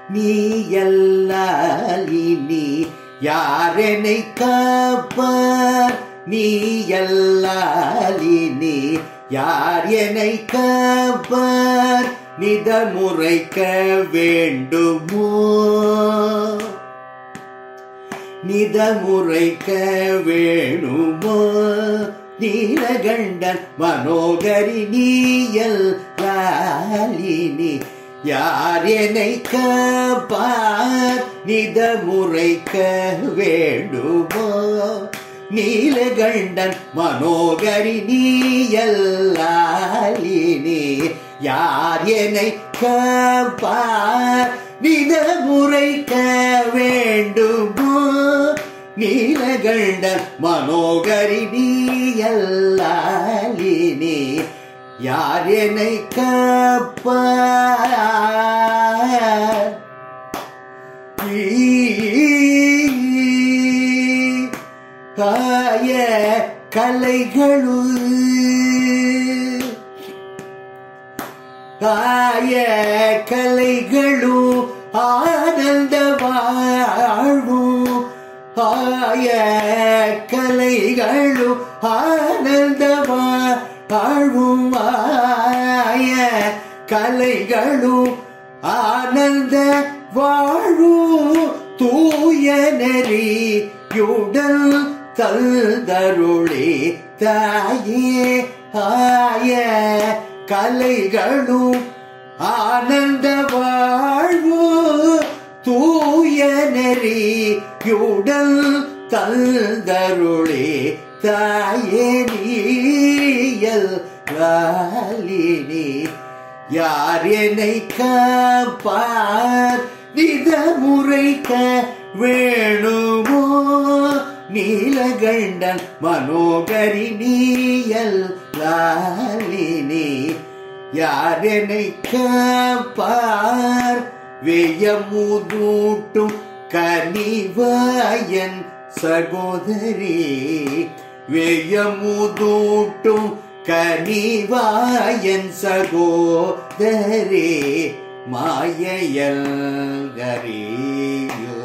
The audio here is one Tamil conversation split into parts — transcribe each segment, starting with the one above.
நீ எல்லாலினி யாரெனை காப்பார் நீ எல்லாலினி யார் என்னை காப்பார் நிதமுறைக்க வேண்டுமோ நிதமுறைக்க வேணுமோ நீலகண்டன் மனோகரி நீயல் லாலினி யார் என்னை காப்பார் நிதமுறைக்க வேண்டுமோ நீலகண்டன் மனோகரி நீயல்லாலினி யார் என்னை காப்பார் நிதமுறைக்க வேண்டுமோ நீலகண்டன் மனோகரி நீயல்லாலினி யார் என்னை காப்பார் காய கலைகளு காய கலைகளு ஆனந்த வாழ்வு காய கலைகளு ஆனந்த வாழ்வும் ஆய கலைகளு ஆனந்த வாழ்வு தூய நெறியுடல் தல்தருளே தாயே ஆய கலைகளும் ஆனந்த வாழ்வு தூய நெறியுடல் தல்தருளே தாயே நீயல் வாலினி யார் என்னை காப்பார் நிதமுறைக்க வேணுமோ நீலகண்டன் மனோகரி நீயல் லாலினி யார் என்னை காப்பார் வெயமுதூட்டும் கனிவாயன் சகோதரி வெயமுதூட்டும் கனிவாயன் சகோதரே மாயையல் கரியோ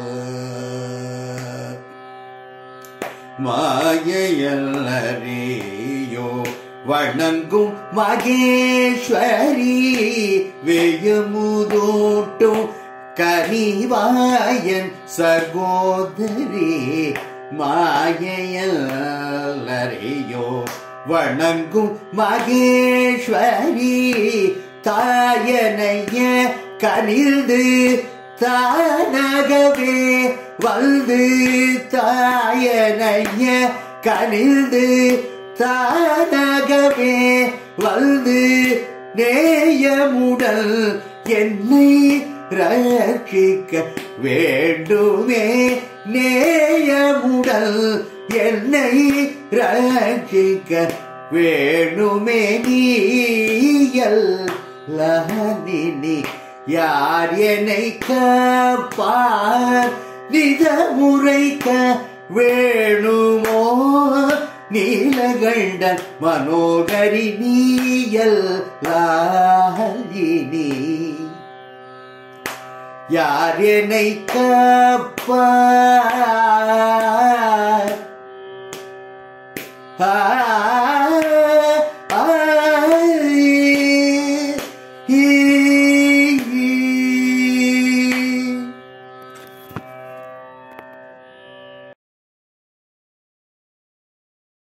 மாயையல்லறியோ வணங்கும் மகேஸ்வரி வெயமுதூட்டும் கனிவாயன் சகோதரி மாயையல்லறியோ வணங்கும் மகேஸ்வரி தாயனைய கனிந்து தானகவே வந்து தாயனைய கனிந்து தானகவே வந்து நேயமுடல் என்னை ரட்சிக்க வேண்டுமே நேயமுடல் என்னை ரட்சிக்க வேணுமே நீயல் லஹனினி யார் என்னை காப்பார் நிதமுறைக்க வேணுமோ நீலகண்டன் மனோகரி நீயல் லாலினி யார் என்னை காப்பார் ஆ